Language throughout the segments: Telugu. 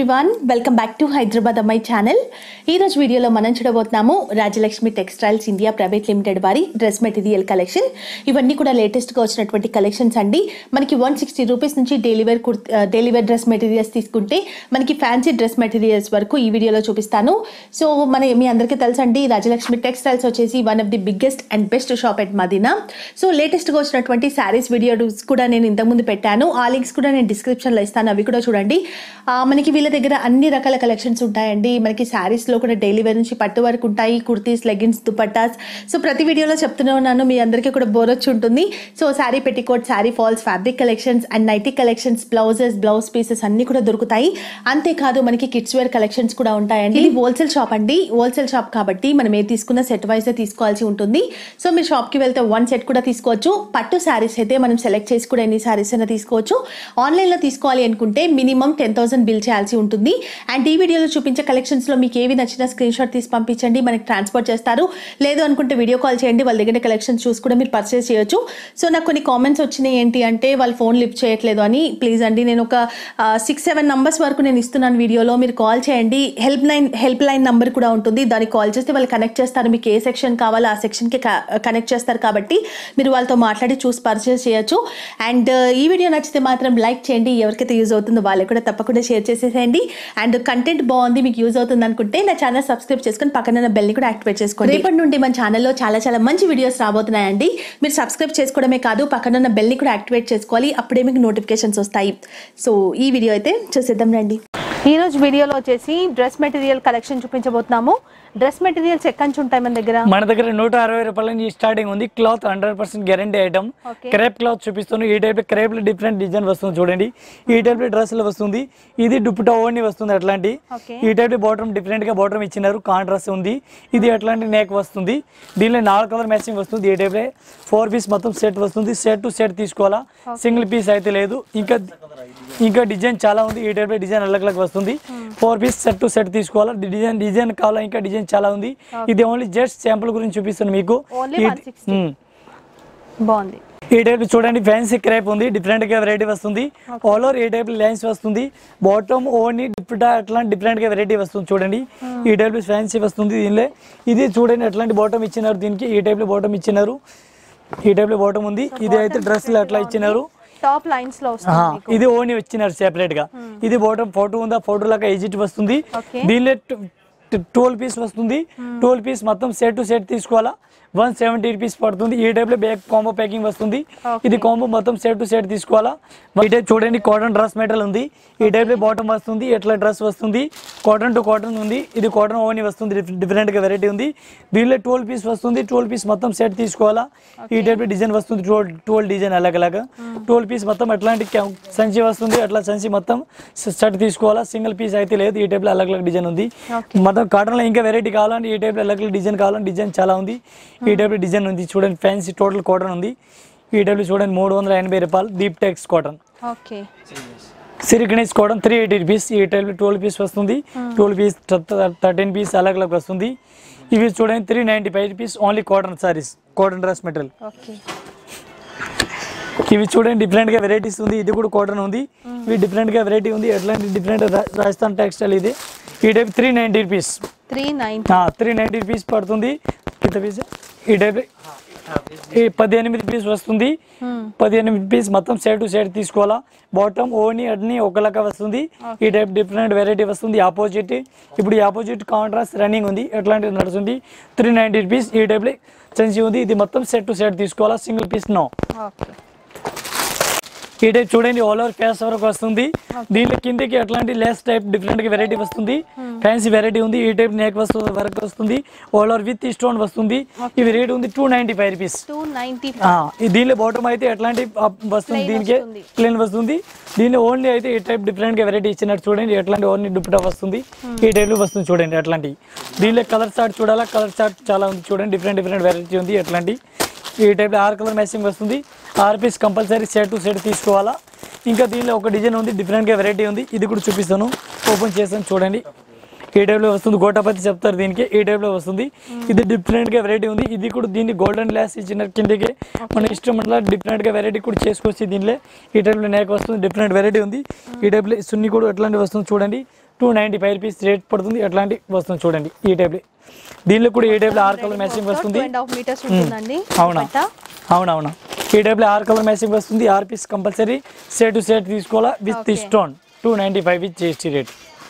Everyone welcome back to Hyderabad అమ్మాయి ఛానల్ ఈ రోజు వీడియోలో మనం చూడబోతున్నాము Rajalakshmi textiles India private limited వారి డ్రెస్ మెటీరియల్ కలెక్షన్ ఇవన్నీ కూడా లేటెస్ట్గా వచ్చినటువంటి కలెక్షన్స్ అండి మనకి వన్ సిక్స్టీ రూపీస్ నుంచి డైలీ వేర్ కుర్త్ డైలీ వేర్ డ్రెస్ మెటీరియల్స్ తీసుకుంటే మనకి ఫ్యాన్సీ డ్రెస్ మెటీరియల్స్ వరకు ఈ వీడియోలో చూపిస్తాను సో మన మీ అందరికీ తెలుసండి రాజలక్ష్మి టెక్స్టైల్స్ వచ్చేసి one of the biggest and best shop at Madina so లేటెస్ట్గా వచ్చినటువంటి శారీస్ వీడియోస్ కూడా నేను ఇంతకుముందు పెట్టాను ఆ లింక్స్ కూడా నేను డిస్క్రిప్షన్లో ఇస్తాను అవి కూడా చూడండి ఆ, మనకి వీళ్ళ దగ్గర అన్ని రకాల కలెక్షన్స్ ఉంటాయండి మనకి శారీస్లో కూడా డైలీ వేర్ నుంచి పట్టు వరకు ఉంటాయి కుర్తీస్ లెగిన్స్ దుపట్టాస్ సో ప్రతి వీడియోలో చెప్తూనే ఉన్నాను మీ అందరికీ కూడా బోర్ వచ్చి ఉంటుంది so sari petticoat sari falls fabric collections and nighty collections blouses blouse pieces అన్ని కూడా దొరుకుతాయి అంతేకాదు మనకి కిడ్స్ వేర్ కలెక్షన్స్ కూడా ఉంటాయండి ఇది హోల్సేల్ షాప్ అండి హోల్సేల్ షాప్ కాబట్టి మనం ఏ తీసుకున్న సెట్ వైజ్ తీసుకోవాల్సి ఉంటుంది సో మీరు షాప్కి వెళ్తే వన్ సెట్ కూడా తీసుకోవచ్చు పట్టు శారీస్ అయితే మనం సెలెక్ట్ చేసి కూడా ఎన్ని శారీస్ అయినా తీసుకోవచ్చు ఆన్లైన్లో తీసుకోవాలి అనుకుంటే మినిమం టెన్ థౌసండ్ బిల్ చేయాల్సి ఉంటుంది అండ్ ఈ వీడియోలో చూపించే కలెక్షన్స్లో మీకు ఏవి నచ్చినా స్క్రీన్ షాట్ తీసి పంపించండి మనకి ట్రాన్స్పోర్ట్ చేస్తారు లేదు అనుకుంటే వీడియో కాల్ చేయండి వాళ్ళ దగ్గర కలెక్షన్స్ చూసి కూడా మీరు పర్చేస్ చేయొచ్చు సో నాకు కొన్ని కామెంట్స్ వచ్చినాయి ఏంటి అంటే వాళ్ళు ఫోన్ లిఫ్ట్ చేయట్లేదు అని ప్లీజ్ అండి నేను ఒక సిక్స్ సెవెన్ నంబర్స్ వరకు నేను ఇస్తున్నాను వీడియోలో మీరు కాల్ చేయండి helpline helpline number కూడా ఉంటుంది దానికి కాల్ చేస్తే వాళ్ళు కనెక్ట్ చేస్తారు మీకు ఏ సెక్షన్ కావాలో ఆ సెక్షన్కి కనెక్ట్ చేస్తారు కాబట్టి మీరు వాళ్ళతో మాట్లాడి చూసి పర్చేస్ చేయొచ్చు అండ్ ఈ వీడియో నచ్చితే మాత్రం లైక్ చేయండి ఎవరికైతే యూజ్ అవుతుందో వాళ్ళకి కూడా తప్పకుండా షేర్ చేసేసేయండి అండ్ కంటెంట్ బాగుంది మీకు యూజ్ అవుతుంది అనుకుంటే నా ఛానల్ సబ్స్క్రైబ్ చేసుకొని పక్కన బెల్ని కూడా యాక్టివేట్ చేసుకోండి రేపటి నుండి మన ఛానల్లో చాలా చాలా మంచి వీడియోస్ రాబోతున్నాయండి మీరు సబ్స్క్రైబ్ చేసుకోవడమే కాదు పక్కన ఉన్న బెల్ని కూడా యాక్టివేట్ చేసుకోవాలి అప్పుడే మీకు నోటిఫికేషన్స్ వస్తాయి సో ఈ వీడియో అయితే చూసేద్దాం రండి ఈ రోజు వీడియోలో వచ్చేసి డ్రెస్ మెటీరియల్ కలెక్షన్ చూపించబోతున్నాము డ్రెస్ మెటీరియల్స్ ఎక్కడి నుంచి ఉంటాయి మన దగ్గర మన దగ్గర నూట అరవై రూపాయల నుంచి స్టార్టింగ్ ఉంది cloth hundred percent guarantee item Okay. Crepe cloth చూపిస్తాను ఈ టైప్ క్రేప్ లో డిఫరెంట్ డిజైన్ వస్తుంది చూడండి ఈ టైప్ డ్రెస్ లో వస్తుంది ఇది దుప్పటా ఓని వస్తుంది అట్లాంటి Okay. ఈ టైప్ బాటమ్ డిఫరెంట్ గా బాటమ్ ఇచ్చినారు కాంట్రాస్ట్ ఉంది ఇది అట్లాంటి నెక్ వస్తుంది దీనిలో నాలుగు కలర్ మ్యాచింగ్ వస్తుంది ఈ టైప్ ఫోర్ పీస్ మొత్తం సెట్ వస్తుంది సెట్ టు సెట్ తీసుకోవాలా సింగిల్ పీస్ అయితే లేదు ఇంకా ఇంకా డిజైన్ చాలా ఉంది ఈ టైప్ డిజైన్ అలగ్ అలగ్ వస్తుంది four piece set to set తీసుకోవాలా డిజైన్ డిజైన్ కావాలా ఇంకా డిజైన్ చాలా ఉంది ఇది ఓన్లీ జస్ట్ శాంపుల్ గురించి చూపిస్తాను మీకు Only ఈ- 160. ఉమ్. బాగుంది ఈ టైప్ చూడండి ఫ్యాన్సీ క్రేప్ ఉంది డిఫరెంట్ గా వెరైటీ వస్తుంది ఆల్ ఓవర్ ఈ టైప్ లైన్స్ వస్తుంది బాటమ్ ఓని డిఫరెంట్ అట్లాంటి డిఫరెంట్ గా వెరైటీ వస్తుంది చూడండి ఈ టైప్ ఫ్యాన్సీ వస్తుంది దీనిలో ఇది చూడండి ఎట్లాంటి బాటమ్ ఇచ్చినారు దీనికి ఈ టైప్ లో బాటమ్ ఇచ్చినారు ఈ టైప్ లో బాటమ్ ఉంది ఇది అయితే డ్రెస్ అట్లా ఇచ్చినారు టాప్ లైన్స్ లో ఆహా, వస్తుంది ఇది ఓని వచ్చినారు సెపరేట్ గా ఇది బాటమ్ ఫోటో ఉందా ఫోటో లాగా ఎజిట్ వస్తుంది Okay. దీనిలో ట్వెల్వ్ పీస్ వస్తుంది ట్వెల్వ్ పీస్ మొత్తం సెట్ టు సెట్ తీసుకోవాలా వన్ సెవెంటీ రూపీస్ పడుతుంది ఈ టైప్ లో బ్యాగ్ కాంబో ప్యాకింగ్ వస్తుంది Okay. ఇది కాంబో మొత్తం సెట్ టు సెట్ తీసుకోవాలా ఈ టైప్ చూడండి కాటన్ డ్రెస్ మెటీరియల్ ఉంది ఈ టైప్ లో బాటమ్ వస్తుంది ఎట్లా డ్రెస్ వస్తుంది కాటన్ టు కాటన్ ఉంది ఇది కాటన్ ఓని వస్తుంది డిఫరెంట్ గా వెరైటీ ఉంది దీనిలో ట్వెల్వ్ పీస్ వస్తుంది ట్వెల్వ్ పీస్ మొత్తం సెట్ తీసుకోవాలా ఈ టైప్ లో డిజైన్ వస్తుంది ట్వెల్వ్ ట్వెల్వ్ డిజైన్ అలాగ అలాగా ట్వెల్వ్ పీస్ మొత్తం ఎట్లాంటి క్యా- సంచి వస్తుంది అట్లా సంచి మొత్తం సెట్ తీసుకోవాలా సింగిల్ పీస్ అయితే లేదు ఈ టైప్ లో అలగ్ అలగ్ డిజైన్ ఉంది మొత్తం కాటన్ లో ఇంకా వెరైటీ కావాలంటే ఈ టైప్ లో అలగ్ అలగ్ డిజైన్ కావాలంటే డిజైన్ చాలా ఉంది ఈ టైప్ లో డిజైన్ ఉంది చూడండి ఫ్యాన్సీ టోటల్ కాటన్ ఉంది ఈ టైప్ లో చూడండి మూడు వందల ఎనభై రూపాయలు Deep tex cotton okay Siri Ganesh cotton three eighty rupees ఈ టైప్ ట్వెల్వ్ పీస్ వస్తుంది ట్వెల్వ్ పీస్ థర్టీన్ పీస్ అలగ్ అలగ్ వస్తుంది ఇవి చూడండి three ninety five rupees only cotton saris cotton dress material okay ఇవి చూడండి డిఫరెంట్ గా వెరైటీస్ ఉంది ఇది కూడా కాటన్ ఉంది ఇవి డిఫరెంట్ గా వెరైటీ ఉంది ఎట్లాంటి డిఫరెంట్ రాజస్థాన్ టెక్స్టైల్ ఇది ఈ type three ninety rupees three nine three ninety rupees పడుతుంది ఎంత పీస్ ఈ టైప్ ఈ పద్దెనిమిది పీస్ వస్తుంది పద్దెనిమిది పీస్ మొత్తం సైడ్ టు సైడ్ తీసుకోవాలా బాటమ్ ఓని అన్ని ఒకలాగా వస్తుంది ఈ టైప్ డిఫరెంట్ వెరైటీ వస్తుంది ఆపోజిట్ ఇప్పుడు ఈ ఆపోజిట్ కాంట్రాస్ట్ రన్నింగ్ ఉంది ఎట్లాంటిది నడుస్తుంది త్రీ నైంటీ రూపీస్ ఈ టైప్ చెంచి ఉంది ఇది మొత్తం సెట్ టు సెట్ తీసుకోవాలా సింగిల్ పీస్ నో ఓకే ఈ టైప్ చూడండి ఆల్ ఓవర్ ఫేస్ వరకు వస్తుంది దీని కిందకి అట్లాంటి లెస్ టైప్ డిఫరెంట్ గా వెరైటీ వస్తుంది ఫ్యాన్సీ వెరైటీ ఉంది ఈ టైప్ నెక్ వస్తుంది వరకు వస్తుంది ఆల్ ఓవర్ విత్ స్టోన్ వస్తుంది ఇవి రేట్ ఉంది two ninety five rupees two ninety దీనిలో బాటమ్ అయితే ఎట్లాంటి up వస్తుంది Plain దీనికి వస్తుంది. ప్లేన్ వస్తుంది దీనిలో ఓన్లీ అయితే ఈ టైప్ డిఫరెంట్ గా వెరైటీ ఇచ్చినట్టు చూడండి ఎట్లాంటి ఓన్లీ దుప్పటా వస్తుంది ఈ టైప్ లో వస్తుంది చూడండి అట్లాంటి దీనిలో కలర్ చార్ట్ చూడాలా కలర్ చార్ట్ చాలా ఉంది చూడండి డిఫరెంట్ డిఫరెంట్ వెరైటీ ఉంది ఎట్లాంటి ఈ టైప్లో ఆరు కలర్ మ్యాచింగ్ వస్తుంది ఆరు piece compulsory set to set తీసుకోవాలా ఇంకా దీనిలో ఒక డిజైన్ ఉంది డిఫరెంట్గా వెరైటీ ఉంది ఇది కూడా చూపిస్తాను ఓపెన్ చేస్తాను చూడండి ఈ టైప్లో వస్తుంది గోటాపతి చెప్తారు దీనికి ఈ టైప్లో వస్తుంది ఇది డిఫరెంట్గా వెరైటీ ఉంది ఇది కూడా దీన్ని గోల్డెన్ గ్లాస్ ఇచ్చిన కిందకి మన ఇష్టం అట్లా డిఫరెంట్గా వెరైటీ కూడా చేసుకోవచ్చు దీనిలో ఈ టైప్లో నేక్ వస్తుంది డిఫరెంట్ వెరైటీ ఉంది ఈ టైప్లో సున్ని కూడా ఎట్లాంటి వస్తుంది చూడండి two ninety five rupees rate పడుతుంది అట్లాంటి వస్తుంది చూడండి ఈ టైప్ దీనిలో కూడా ఈ టైప్లో ఆరు కలర్ మ్యాచింగ్ వస్తుంది అండ్ హాఫ్ మీటర్స్ ఉంటుందండి అవునా దుపట్టా. అవునవునా ఈ టైప్లో ఆరు కలర్ మ్యాచింగ్ వస్తుంది ఆరు piece compulsory set to set తీసుకోవాలా with Okay. Stone two ninety five with GST rate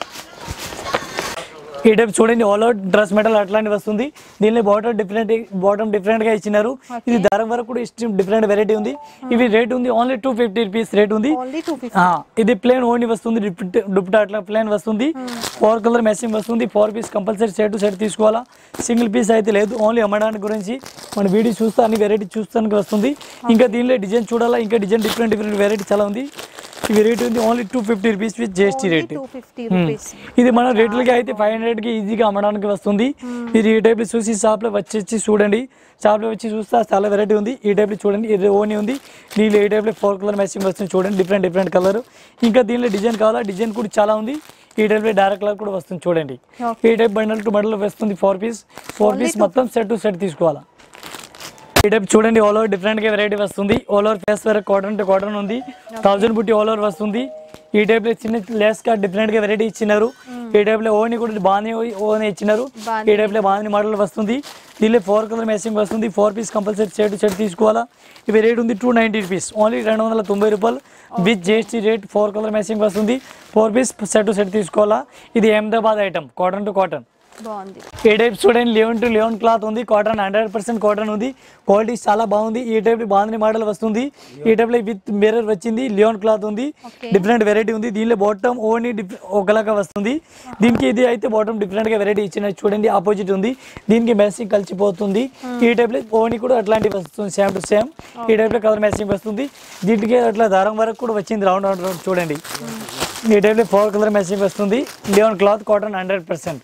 ఈ టైప్ చూడండి ఆల్ అవుట్ డ్రెస్ మెటల్ అట్లాంటి వస్తుంది దీనిలో బాటమ్ డిఫరెంట్ బాటమ్ డిఫరెంట్ గా ఇచ్చినారు ఇది ధర వరకు కూడా ఇష్టం డిఫరెంట్ వెరైటీ ఉంది ఇవి రేట్ ఉంది only two fifty rupees rate ఉంది ఓన్లీ టూ ఫిఫ్టీ ఆ, ఇది ప్లేన్ ఓన్లీ వస్తుంది దుప్పటా అట్లా ప్లేన్ వస్తుంది ఫోర్ కలర్ మ్యాచింగ్ వస్తుంది four piece compulsory set set తీసుకోవాలా సింగిల్ పీస్ అయితే లేదు ఓన్లీ అమ్మడానికి గురించి మన వీడియో చూస్తే అన్ని వెరైటీ చూస్తానికి వస్తుంది ఇంకా దీనిలో డిజైన్ చూడాలా ఇంకా డిజైన్ డిఫరెంట్ డిఫరెంట్ వెరైటీ చాలా ఉంది ఇవి రేట్ ఉంది only two fifty rupees with GST rate two fifty rupees ఇది మన రేట్లకి అయితే ఫైవ్ హండ్రెడ్కి ఈజీగా అమ్మడానికి వస్తుంది ఇది ఈ టైప్లో చూసి షాప్లో వచ్చి చూడండి షాప్లో వచ్చి చూస్తే చాలా వెరైటీ ఉంది ఈ టైప్లో చూడండి ఇది ఓనీ ఉంది దీనిలో ఈ టైప్లో ఫోర్ కలర్ మ్యాచింగ్ వస్తుంది చూడండి డిఫరెంట్ డిఫరెంట్ కలర్ ఇంకా దీనిలో డిజైన్ కావాలా డిజైన్ కూడా చాలా ఉంది ఈ టైప్లో డైరెక్ట్ కలర్ కూడా వస్తుంది చూడండి ఈ టైప్ బండల్ టు బండల్ వస్తుంది ఫోర్ పీస్ ఫోర్ పీస్ మొత్తం సెట్ టు సెట్ తీసుకోవాలా ఈ టైప్ చూడండి ఆల్ ఓవర్ డిఫరెంట్ గా వెరైటీ వస్తుంది ఆల్ ఓవర్ ఫేస్ వేరే కాటన్ టు కాటన్ ఉంది థౌసండ్ బుట్టి ఆల్ ఓవర్ వస్తుంది ఈ టైప్ లో చిన్న లెస్ గా డిఫరెంట్ గా వెరైటీ ఇచ్చినారు ఈ టైప్ లో ఓని కూడా బాగానే ఓని ఇచ్చినారు బాగానే. ఈ టైప్ లో బాగానే మోడల్ వస్తుంది దీనిలో ఫోర్ కలర్ మ్యాచింగ్ వస్తుంది four piece compulsory set set తీసుకోవాలా ఇవి రేట్ ఉంది టూ నైంటీ రూపీస్ ఓన్లీ రెండు వందల తొంభై రూపాయలు with GST rate four colour matching వస్తుంది ఫోర్ పీస్ సెట్ సెట్ తీసుకోవాలా ఇది Ahmedabad item cotton to cotton బాగుంది ఈ టైప్ చూడండి లెవెన్ టు లెవెన్ క్లాత్ ఉంది కాటన్ హండ్రెడ్ పర్సెంట్ కాటన్ ఉంది క్వాలిటీ చాలా బాగుంది ఈ టైప్ బాగుంది మోడల్ వస్తుంది ఈ టైప్ లో విత్ మిర్రర్ వచ్చింది లియోన్ క్లాత్ ఉంది Okay. డిఫరెంట్ వెరైటీ ఉంది దీనిలో బాటమ్ ఓన్లీ ఒకలాగా వస్తుంది దీనికి ఇది అయితే బాటమ్ డిఫరెంట్ గా వెరైటీ ఇచ్చిన చూడండి ఆపోజిట్ ఉంది దీనికి మ్యాచింగ్ కలిసిపోతుంది ఈ టైప్ లో ఓని కూడా అట్లాంటివి వస్తుంది సేమ్ టు సేమ్ ఈ టైప్ లో కలర్ మ్యాచింగ్ వస్తుంది దీనికి అట్లా దారం వరకు కూడా వచ్చింది రౌండ్ రౌండ్ రౌండ్ చూడండి ఈ టైప్ లో ఫోర్ కలర్ మ్యాచింగ్ వస్తుంది లియోన్ క్లాత్ కాటన్ హండ్రెడ్ పర్సెంట్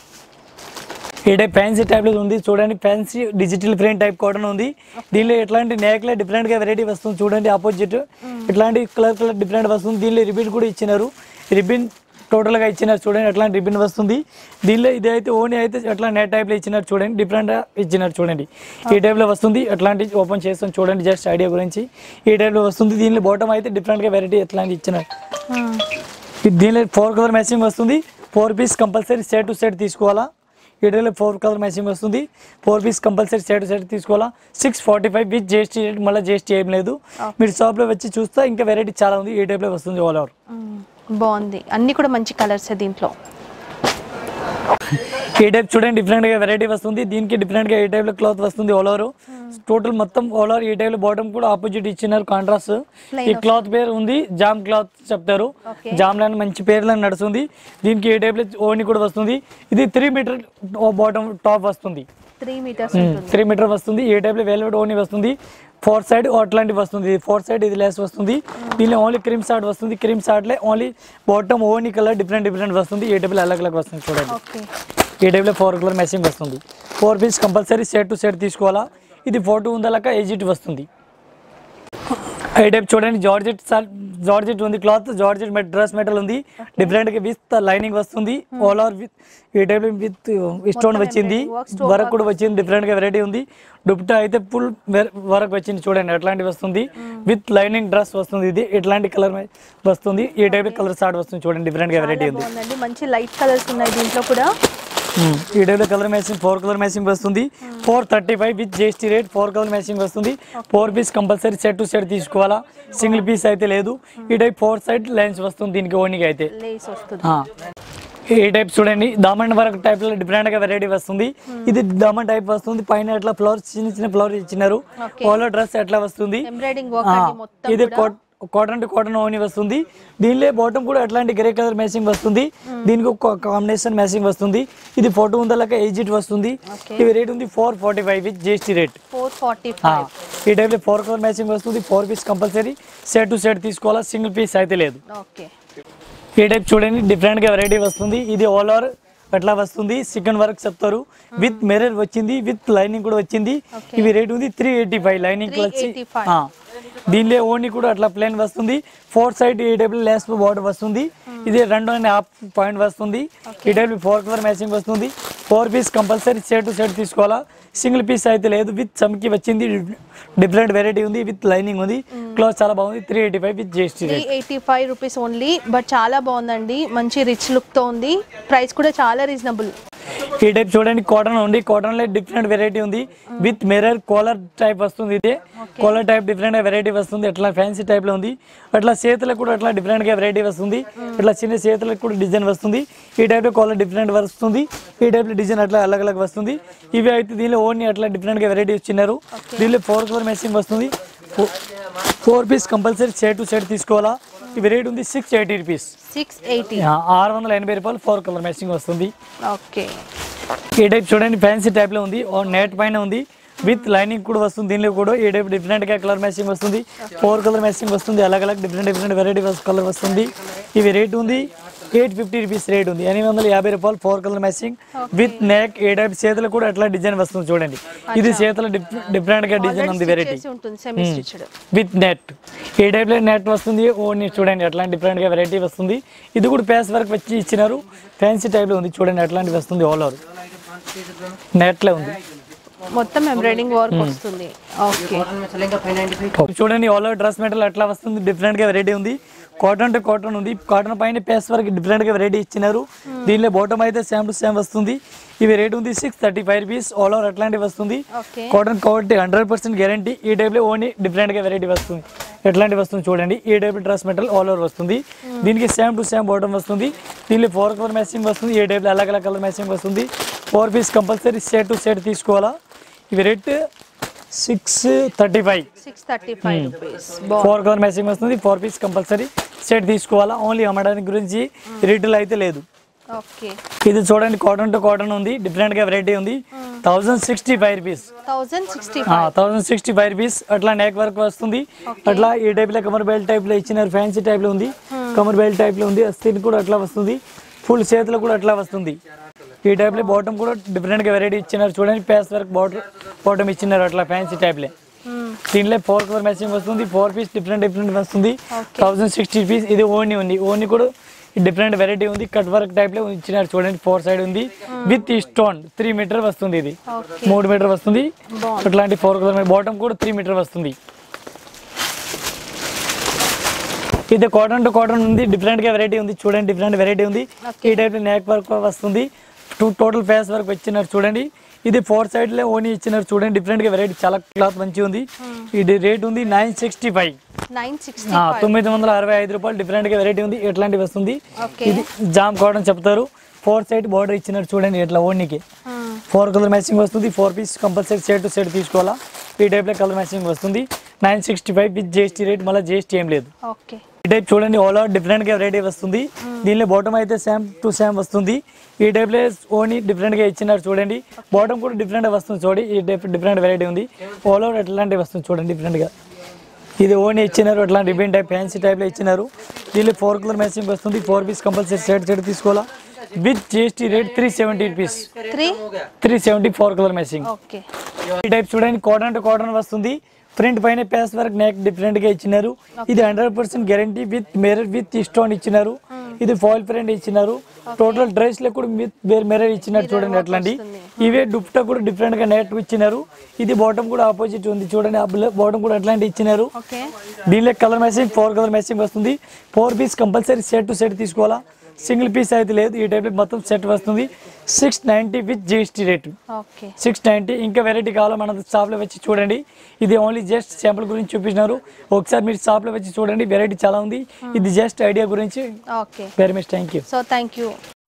ఈ టైప్ ఫ్యాన్సీ టైప్లో ఉంది చూడండి fancy digital frame type cotton ఉంది దీనిలో ఎట్లాంటి నేక్లో డిఫరెంట్గా వెరైటీ వస్తుంది చూడండి ఆపోజిట్ ఇట్లాంటి కలర్ కలర్ డిఫరెంట్ వస్తుంది దీనిలో రిబిన్ కూడా ఇచ్చినారు రిబిన్ టోటల్గా ఇచ్చినారు చూడండి అట్లాంటి రిబిన్ వస్తుంది దీనిలో ఇది అయితే ఓన్లీ అయితే అట్లా నెట్ టైప్లో ఇచ్చినారు చూడండి డిఫరెంట్ ఇచ్చినారు చూడండి ఈ టైప్లో వస్తుంది అట్లాంటి ఓపెన్ చేస్తాం చూడండి జస్ట్ ఐడియా గురించి ఈ టైప్లో వస్తుంది దీనిలో బాటమ్ అయితే డిఫరెంట్గా వెరైటీ ఎట్లాంటి ఇచ్చినారు ఇది దీనిలో ఫోర్ కలర్ మ్యాచింగ్ వస్తుంది four piece compulsory set to set తీసుకోవాలా వీటిలో ఫోర్ కలర్ మ్యాచింగ్ వస్తుంది four piece compulsory set set తీసుకోవాలా six forty five with GST rate మళ్ళీ జిఎస్టీ ఏం లేదు మీరు షాప్లో వచ్చి చూస్తే ఇంకా వెరైటీ చాలా ఉంది ఈ టైప్లో వస్తుంది ఆల్ ఓవర్ బాగుంది అన్ని కూడా మంచి కలర్స్ దీంట్లో ఈ టైప్ చూడండి డిఫరెంట్గా వెరైటీ వస్తుంది దీనికి డిఫరెంట్గా ఈ టైప్లో క్లాత్ వస్తుంది ఆల్ ఓవర్ టోటల్ మొత్తం ఆల్ ఓవర్ ఈ టైప్లో బాటమ్ కూడా ఆపోజిట్ ఇచ్చినారు కాంట్రాస్ట్ Plain ఈ క్లాత్ పేరు ఉంది జామ్ క్లాత్ చెప్తారు Okay. జామ్ లైన్ మంచి పేర్లు నడుస్తుంది దీనికి ఈ టైప్లో ఓని కూడా వస్తుంది ఇది త్రీ మీటర్ బాటమ్ టాప్ వస్తుంది త్రీ మీటర్స్ ఉంటుంది త్రీ మీటర్ వస్తుంది ఏ టైప్లో వెల్వెట్ ఓని వస్తుంది ఫోర్ సైడ్ అట్లాంటి వస్తుంది ఫోర్ సైడ్ ఇది లెస్ వస్తుంది దీనిలో ఓన్లీ క్రీమ్ షార్ట్ వస్తుంది క్రీమ్ షార్ట్లే ఓన్లీ బాటమ్ ఓని కలర్ డిఫరెంట్ డిఫరెంట్ వస్తుంది ఏ టైప్లో అలగ్ అలగ్ వస్తుంది చూడండి ఓకే ఈ టైప్లో ఫోర్ కలర్ మ్యాచింగ్ వస్తుంది four piece compulsory set to set తీసుకోవాలా ఇది ఫోటో ఉందలక ఎజిట్ వస్తుంది ఈ టైప్ చూడండి జార్జెట్ జార్జెట్ ఉంది క్లాత్ జార్జెట్ డ్రెస్ మెటల్ ఉంది డిఫరెంట్ గా విత్ లైనింగ్ వస్తుంది ఆల్ ఓవర్ విత్ ఈ టైప్ విత్ స్టోన్ వచ్చింది embroidery work, stone వర్క్ కూడా వచ్చింది డిఫరెంట్ గా వెరైటీ ఉంది దుప్టా అయితే ఫుల్ వర్క్ వచ్చింది చూడండి అట్లాంటి వస్తుంది విత్ లైనింగ్ డ్రెస్ వస్తుంది ఇది ఇట్లాంటి కలర్ వస్తుంది ఈ టైప్ కలర్ షార్ట్ వస్తుంది చూడండి డిఫరెంట్ గా వెరైటీ ఉంది బాగుందండి మంచి లైట్ కలర్స్ ఉన్నాయి దీంట్లో కూడా మ్మ్. ఈ టైప్లో colour matching four colour matching వస్తుంది four thirty five with GST rate four colour matching వస్తుంది four piece compulsory set to set తీసుకోవాలా సింగిల్ పీస్ అయితే లేదు ఈ టైప్ ఫోర్ సైడ్ లైన్స్ వస్తుంది దీనికి ఓన్గా అయితే లేస్ వస్తుంది ఆ. ఈ టైప్ చూడండి దామన్ వర్క్ టైప్ లో డిఫరెంట్ గా వెరైటీ వస్తుంది ఇది దామన్ టైప్ వస్తుంది పైన ఎట్లా ఫ్లవర్స్ చిన్న చిన్న ఫ్లవర్స్ ఇచ్చినారు Okay. పోలో డ్రెస్ ఎట్లా వస్తుంది ఎంబ్రాయిడింగ్ వర్క్ ఆ, అండి మొత్తం ఇది కూడా. కాటన్ టు కాటన్ ఓని వస్తుంది దీనిలో బాటమ్ కూడా అట్లాంటి గ్రే కలర్ మ్యాచింగ్ వస్తుంది దీనికి ఒక కాంబినేషన్ మ్యాచింగ్ వస్తుంది ఇది ఫోటో ఉందలక ఎయిజిట్ వస్తుంది Okay. ఇవి రేట్ ఉంది four forty five with GST rate four forty five ఈ టైప్లో ఫోర్ కలర్ మ్యాచింగ్ వస్తుంది four piece compulsory set to set తీసుకోవాలా సింగిల్ పీస్ అయితే లేదు ఓకే ఈ టైప్ చూడండి డిఫరెంట్ గా వెరైటీ వస్తుంది ఇది ఆల్ ఓవర్ అట్లా వస్తుంది చికెన్ వర్క్ చెప్తారు విత్ మిర్రర్ వచ్చింది విత్ లైనింగ్ కూడా వచ్చింది Okay. ఇవి రేట్ ఉంది త్రీ ఎయిటీ ఫైవ్ లైనింగ్ వచ్చి 385. ఆ. దీనిలో ఓన్లీ కూడా అట్లా ప్లేన్ వస్తుంది ఫోర్ సైడ్ ఈ టైప్ లెస్ బార్డర్ వస్తుంది ఇది రెండు అండ్ హాఫ్ పాయింట్ వస్తుంది ఈ టైప్ ఫోర్ కలర్ మ్యాచింగ్ వస్తుంది four piece compulsory set to set తీసుకోవాలా సింగిల్ పీస్ అయితే లేదు విత్ చమ్కి వచ్చింది డిఫరెంట్ వెరైటీ ఉంది విత్ లైనింగ్ ఉంది క్లాత్ చాలా బాగుంది three eighty five with GST three eighty five rupees only but చాలా బాగుందండి మంచి రిచ్ లుక్తో ఉంది ప్రైస్ కూడా చాలా రీజనబుల్ ఈ టైప్ చూడండి కాటన్ ఉంది కాటన్ లో డిఫరెంట్ వెరైటీ ఉంది విత్ మిర్రర్ కాలర్ టైప్ వస్తుంది ఇది కాలర్ టైప్ డిఫరెంట్ వెరైటీ వస్తుంది అట్లా ఫ్యాన్సీ టైప్ లో ఉంది అట్లా చేతులకు కూడా అట్లా డిఫరెంట్ గా వెరైటీ వస్తుంది ఇట్లా చిన్న చేతులకు కూడా డిజైన్ వస్తుంది ఈ టైప్ లో కాలర్ డిఫరెంట్ వస్తుంది ఈ టైప్ లో డిజైన్ అట్లా అలగ్ అలగ్ వస్తుంది ఇవి అయితే దీనిలో ఓన్లీ అట్లా డిఫరెంట్ గా వెరైటీ ఇచ్చినారు దీనిలో ఫోర్ కలర్ మ్యాచింగ్ వస్తుంది four piece compulsory set to set తీసుకోవాలా ఈ వెరైటీ ఉంది six eighty rupees six eighty ఆరు వందల ఎనభై రూపాయలు ఫోర్ కలర్ మ్యాచింగ్ వస్తుంది ఓకే ఈ టైప్ చూడండి ఫ్యాన్సీ టైప్ లో ఉంది నెట్ పైన ఉంది విత్ లైనింగ్ కూడా వస్తుంది దీనిలో కూడా ఈ టైప్ డిఫరెంట్ గా కలర్ మ్యాచింగ్ వస్తుంది ఫోర్ కలర్ మ్యాచింగ్ వస్తుంది అలగ్ అలగ్ డిఫరెంట్ డిఫరెంట్ వెరైటీ కలర్ వస్తుంది ఇవి రేట్ ఉంది ఎయిట్ ఫిఫ్టీ రూపీస్ రేట్ ఉంది ఎనిమిది వందల యాభై రూపాయలు four colour matching with neck ఏ టైప్ చేతులు కూడా అట్లా డిజైన్ వస్తుంది చూడండి ఇది చేతుల డిఫరెంట్ గా డిజైన్ ఉంది వెరైటీ చేసి ఉంటుంది సెమీ స్టిచ్డ్ విత్ నెట్ ఈ టైప్లో నెట్ వస్తుంది ఓన్లీ చూడండి అట్లాంటి డిఫరెంట్గా వెరైటీ వస్తుంది ఇది కూడా పేస్ వర్క్ వచ్చి ఇచ్చినారు ఫ్యాన్సీ టైప్లో ఉంది చూడండి అట్లాంటివి వస్తుంది ఆల్ ఓవర్ నెట్లో ఉంది మొత్తం ఎంబ్రాయిడింగ్ వర్క్ వస్తుంది ఓకే చూడండి ఆల్ ఓవర్ డ్రెస్ మెటీరియల్ అట్లా వస్తుంది డిఫరెంట్గా వెరైటీ ఉంది కాటన్ టు కాటన్ ఉంది కాటన్ పైన పేస్ వర్క్ డిఫరెంట్గా వెరైటీ ఇచ్చినారు దీనిలో బాటమ్ అయితే సేమ్ టు సేమ్ వస్తుంది ఇవి రేట్ ఉంది six thirty five rupees all over అట్లాంటివి వస్తుంది okay cotton quality hundred percent guarantee ఈ టైప్లో ఓన్లీ డిఫరెంట్గా వెరైటీ వస్తుంది ఎట్లాంటి వస్తుంది చూడండి ఈ type dress material all over వస్తుంది దీనికి సేమ్ టు సేమ్ బాటమ్ వస్తుంది దీనిలో ఫోర్ కలర్ మ్యాచింగ్ వస్తుంది ఏ టైప్లో అలగ్ అలగ్ కలర్ మ్యాచింగ్ వస్తుంది four piece compulsory set to set తీసుకోవాలా ఇవి rate six thirty five six thirty five rupees four colour matching వస్తుంది ఫోర్ పీస్ కంపల్సరీ సెట్ తీసుకోవాలా ఓన్లీ అమ్మడానికి గురించి రీటైల్ అయితే లేదు ఓకే ఇది చూడండి కాటన్ టు కాటన్ ఉంది డిఫరెంట్గా వెరైటీ ఉంది thousand sixty five rupees thousand sixty thousand sixty five rupees అట్లా నెక్ వర్క్ వస్తుంది అట్లా ఈ టైప్ లో కమర్ బెల్ట్ టైప్ లో ఇచ్చినారు ఫ్యాన్సీ టైప్ లో ఉంది కమర్ బెల్ట్ టైప్ లో ఉంది స్కిన్ కూడా అట్లా వస్తుంది ఫుల్ చేతులు కూడా అట్లా వస్తుంది ఈ టైప్ లో బాటమ్ కూడా డిఫరెంట్ గా వెరైటీ ఇచ్చినారు చూడండి పేస్ వర్క్ బాటమ్ బాటమ్ ఇచ్చినారు అట్లా ఫ్యాన్సీ టైప్ లో దీనిలో ఫోర్ కలర్ మ్యాచింగ్ వస్తుంది ఫోర్ పీస్ డిఫరెంట్ డిఫరెంట్ వస్తుంది థౌసండ్ సిక్స్టీ పీస్ ఇది ఓన్లీ ఉంది ఓన్లీ కూడా డిఫరెంట్ వెరైటీ ఉంది కట్ వర్క్ టైప్ లో ఇచ్చినారు చూడండి ఫోర్ సైడ్ ఉంది విత్ స్టోన్ త్రీ మీటర్ వస్తుంది ఇది ఓకే మూడు మీటర్ వస్తుంది అట్లాంటి ఫోర్ కలర్ బాటమ్ కూడా త్రీ మీటర్ వస్తుంది ఇది కాటన్ టు కాటన్ ఉంది డిఫరెంట్ గా వెరైటీ ఉంది చూడండి డిఫరెంట్ వెరైటీ ఉంది ఈ టైప్ నెక్ వర్క్ వస్తుంది టూ టోటల్ ఫేస్ వర్క్ వచ్చినారు చూడండి ఇది ఫోర్ సైడ్ లో ఓనీ ఇచ్చినారు చూడండి డిఫరెంట్ గా వెరైటీ చాలా క్లాత్ మంచిగా ఉంది ఇది రేట్ ఉంది nine sixty five nine sixty తొమ్మిది వందల అరవై ఐదు రూపాయలు డిఫరెంట్ గా వెరైటీ ఉంది ఎట్లాంటివి వస్తుంది ఓకే ఇది జామ్ కాటన్ చెప్తారు ఫోర్ సైడ్ బార్డర్ ఇచ్చినారు చూడండి ఇట్లా ఓనీకి ఫోర్ కలర్ మ్యాచింగ్ వస్తుంది four piece compulsory set to set తీసుకోవాలా ఈ టైప్లో కలర్ మ్యాచింగ్ వస్తుంది nine sixty five with GST rate మళ్ళీ జిఎస్టీ ఏం లేదు ఓకే ఈ టైప్ చూడండి ఆల్ అవుట్ డిఫరెంట్ గా వెరైటీ వస్తుంది దీనిలో బాటమ్ అయితే సేమ్ టు సేమ్ వస్తుంది ఈ టైప్ లో ఓన్లీ డిఫరెంట్ గా ఇచ్చినారు చూడండి బాటమ్ కూడా డిఫరెంట్ వస్తుంది చూడండి ఈ టైప్ డిఫరెంట్ వెరైటీ ఉంది ఆల్ అవుట్ ఎట్లాంటివి వస్తుంది చూడండి డిఫరెంట్ గా ఇది ఓన్లీ ఇచ్చినారు అట్లా డిఫరెంట్ టైప్ ఫ్యాన్సీ టైప్ లో ఇచ్చినారు దీనిలో ఫోర్ కలర్ మ్యాచింగ్ వస్తుంది four piece compulsory set set తీసుకోవాలా with GST rate three seventy rupees three three seventy four colour matching okay ఈ టైప్ చూడండి కాటన్ టు కాటన్ వస్తుంది ఫ్రంట్ పైన పేస్ వర్క్ నెక్ డిఫరెంట్ గా ఇచ్చినారు ఇది hundred percent guarantee with mirror with stone ఇచ్చినారు ఇది ఫాయిల్ ప్రింట్ ఇచ్చినారు టోటల్ డ్రెస్ లో కూడా విత్ మిర్రర్ ఇచ్చినారు చూడండి అట్లాంటి ఇవే దుప్టా కూడా డిఫరెంట్ గా నెట్ ఇచ్చినారు ఇది బాటమ్ కూడా ఆపోజిట్ ఉంది చూడండి బాటమ్ కూడా అట్లాంటి ఇచ్చినారు ఓకే దీనిలో colour matching four colour matching వస్తుంది four piece compulsory set to set తీసుకోవాలా సింగిల్ పీస్ అయితే లేదు ఈ టైప్ మొత్తం సెట్ వస్తుంది six ninety with GST rate okay six ninety ఇంకా వెరైటీ కావాలో మన షాప్లో వచ్చి చూడండి ఇది ఓన్లీ జస్ట్ శాంపుల్ గురించి చూపించినారు ఒకసారి మీరు షాప్లో వచ్చి చూడండి వెరైటీ చాలా ఉంది ఇది జస్ట్ ఐడియా గురించి okay very much thank you so thank you